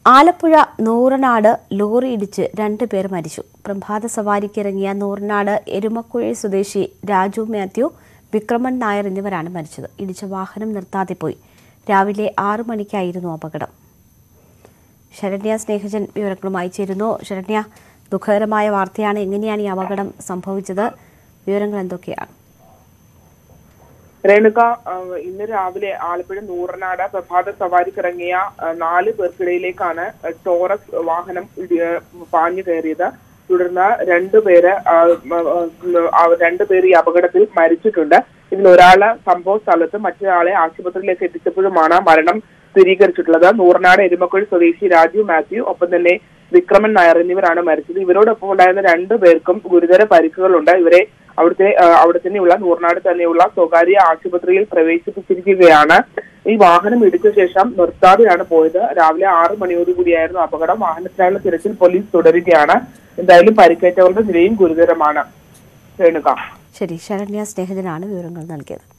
Alappuzha Nooranad lorry ഇടിച്ച് രണ്ട് പേർ മരിച്ചു പ്രഭാത സവാരിക്കിറങ്ങിയ നൂറനാട് എരുമക്കുഴി സ്വദേശി രാജു മാത്യു വിക്രമൻ നായർ എന്നിവരാണ് മരിച്ചത് ഇടിച്ച വാഹനം നിർത്താതെ പോയി രാവിലെ ആറു മണിക്കായിരുന്നു അപകടം ശരണ്യ സ്നേഹജൻ വിവരങ്ങളുമായി ചേരുന്നു ശരണ്യ ദുഃഖകരമായ വാർത്തയാണ് എങ്ങനെയാണ് ഈ അപകടം സംഭവിച്ചത് വിവരങ്ങൾ എന്തൊക്കെയാണ് രേണുക ആ, ഇന്ന് രാവിലെ ആലപ്പുഴ നൂറനാട് പ്രഭാത സവാരിക്കിറങ്ങിയ ആ, നാല് പേർക്കിടയിലേക്കാണ് ആ, ടോറസ് വാഹനം ഇടി- ആ, പാഞ്ഞു കയറിയത് തുടർന്ന് രണ്ടുപേര് ആ, മ, ആ, രണ്ടുപേർ ഈ അപകടത്തിൽ മരിച്ചിട്ടുണ്ട് ഇതിൽ ഒരാള് സംഭവ സ്ഥലത്ത് മറ്റൊരാളെ ആശുപത്രിയിലേക്ക് എത്തിച്ചപ്പോഴുമാണ് മരണം സ്ഥിരീകരിച്ചിട്ടുള്ളത് നൂറനാട് എരുമക്കുഴി സ്വദേശി രാജു മാത്യു ഒപ്പം തന്നെ വിക്രമൻ നായർ എന്നിവരാണ് മരിച്ചത് ഇവരോടൊപ്പം ഉണ്ടായിരുന്ന രണ്ടു പേർക്കും ഗുരുതര പരിക്കുകളുണ്ട് ഇവരെ അവിടുത്തെ ആ, അവിടെ തന്നെയുള്ള നൂറിനാട് തന്നെയുള്ള സ്വകാര്യ ആശുപത്രിയിൽ പ്രവേശിപ്പിച്ചിരിക്കുകയാണ് ഈ വാഹനം ഇടിച്ച ശേഷം നിർത്താതെയാണ് പോയത് രാവിലെ ആറ് മണിയോടുകൂടിയായിരുന്നു അപകടം വാഹനത്തിനായുള്ള തിരച്ചിൽ പോലീസ് തുടരുകയാണ് എന്തായാലും പരിക്കേറ്റവരുടെ നിലയും ഗുരുതരമാണ് രേണുക ശരി ശരണ്യ സ്നേഹജനാണ് വിവരങ്ങൾ നൽകിയത്